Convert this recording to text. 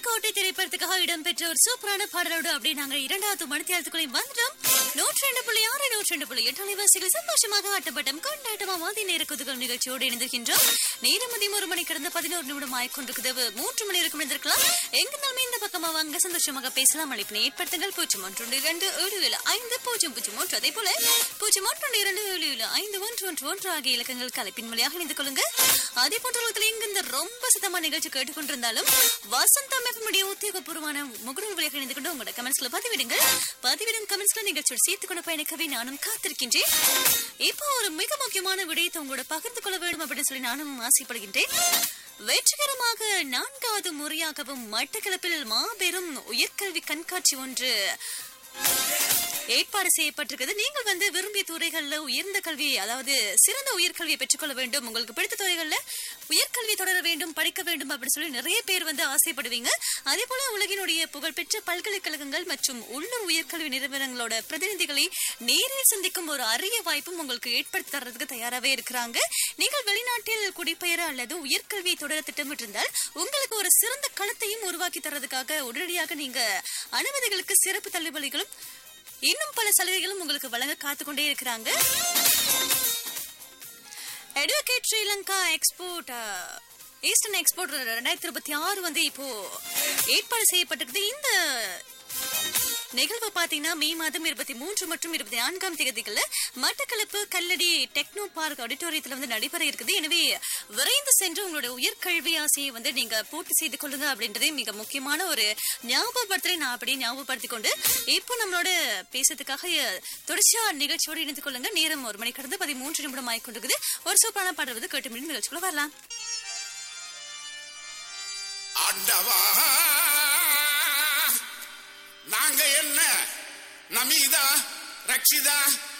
கோட்டை திரைப்படத்துக்காக இடம்பெற்ற ஒரு சூப்பரான பாடலோடு அப்படி நாங்க இரண்டாவது மணித்தியாலத்துக்குள்ளே வந்துட்டோம் நூற்றி ரெண்டு புள்ளி ஆறு நூற்றி ரெண்டு புள்ளி எட்டு அலைவாசிகள் சந்தோஷமாக ஆட்டப்பட்டம் கொண்டாட்டமா மாதிரி நேர குதுகல் நிகழ்ச்சியோடு இணைந்திருக்கின்றோம் நேரம் மதியம் ஒரு மணி கடந்த பதினோரு நிமிடம் ஆய்கொண்டிருக்குது மூன்று மணி இருக்கும் இருந்திருக்கலாம் எங்கிருந்தாலுமே இந்த பக்கமா வாங்க சந்தோஷமாக பேசலாம் அழைப்பினை ஏற்படுத்துங்கள் பூஜ்ஜியம் ஒன்று இரண்டு ஏழு ஏழு ஐந்து பூஜ்ஜியம் பூஜ்ஜியம் ஒன்று அதே போல பூஜ்ஜியம் ஒன்று இரண்டு ஏழு ஏழு ஐந்து ஒன்று ஒன்று ஒன்று ஆகிய இலக்கங்கள் கலைப்பின் வழியாக இணைந்து கொள்ளுங்க அதே போன்ற உலகத்தில் இங்கிருந்து ரொம்ப சத்தமா நிகழ்ச்சி கேட்டுக்கொண்டிருந்தாலும் வசந்தம் எஃப்எம்முடைய உத்தியோகபூர்வமான முகநூல் வழியாக இணைந்து கொண்டு உங்களோட கமெண்ட்ஸ்ல பதிவிடுங்க பதிவிடும் கமெண்ட்ஸ்ல நிகழ்ச்சியோடு சேர்த்துக் கொண்டு பயணிக்கவே நானும் காத்திருக்கின்றேன் இப்போ ஒரு மிக முக்கியமான விடயத்தை உங்களோட பகிர்ந்து கொள்ள வேண்டும் அப்படின்னு சொல்லி நானும் ஆசைப்படுகின்றேன் வெற்றிகரமாக நான்காவது முறையாகவும் மட்டக்களப்பில் மாபெரும் உயர்கல்வி கண்காட்சி ஒன்று ஏற்பாடு செய்யப்பட்டிருக்குது நீங்கள் வந்து விரும்பிய துறைகள்ல உயர்ந்த கல்வி அதாவது சிறந்த உயர்கல்வியை பெற்றுக்கொள்ள வேண்டும் உங்களுக்கு பிடித்த துறைகள்ல உயர்கல்வி தொடர வேண்டும் படிக்க வேண்டும் அப்படின்னு சொல்லி நிறைய பேர் வந்து ஆசைப்படுவீங்க அதே போல உலகினுடைய புகழ்பெற்ற பல்கலைக்கழகங்கள் மற்றும் உள்ளூர் உயர்கல்வி நிறுவனங்களோட பிரதிநிதிகளை நேரில் சந்திக்கும் ஒரு அரிய வாய்ப்பும் உங்களுக்கு ஏற்படுத்தி தர்றதுக்கு தயாராகவே இருக்கிறாங்க நீங்கள் வெளிநாட்டில் குடிபெயர அல்லது உயர்கல்வியை தொடர திட்டமிட்டிருந்தால் உங்களுக்கு ஒரு சிறந்த களத்தையும் உருவாக்கி தர்றதுக்காக உடனடியாக நீங்க அனுமதிகளுக்கு சிறப்பு தள்ளுபடிகளும் இன்னும் பல சலுகைகளும் உங்களுக்கு வழங்க காத்துக்கொண்டே இருக்கிறாங்க educate Sri Lanka export eastern export ரெண்டாயிரத்தி இருபத்தி ஆறு வந்து இப்போ ஏற்பாடு செய்யப்பட்டிருக்குது இந்த நிகழ்வு பாத்தீங்கன்னா மே மாதம் இருபத்தி மூன்று மற்றும் இருபத்தி நான்காம் தேதிகள்ல மட்டக்களப்பு கல்லடி டெக்னோ பார்க் ஆடிட்டோரியத்துல வந்து நடைபெற இருக்குது எனவே விரைந்து சென்று உங்களோட உயர்கல்வி ஆசையை வந்து நீங்க பூர்த்தி செய்து கொள்ளுங்க அப்படின்றதே மிக முக்கியமான ஒரு ஞாபகப்படுத்தலை நான் அப்படியே ஞாபகப்படுத்திக் கொண்டு இப்போ நம்மளோட பேசுறதுக்காக தொடர்ச்சியா நிகழ்ச்சியோடு இணைந்து கொள்ளுங்க நேரம் ஒரு மணி கடந்து பதிமூன்று நிமிடம் ஆயிக்கொண்டிருக்குது ஒரு சூப்பரான பாடல் வந்து கேட்டு மணி நிகழ்ச்சிக்குள்ள வரலாம் ஆண்டவா நாங்க என்ன நமீதா ரக்ஷிதா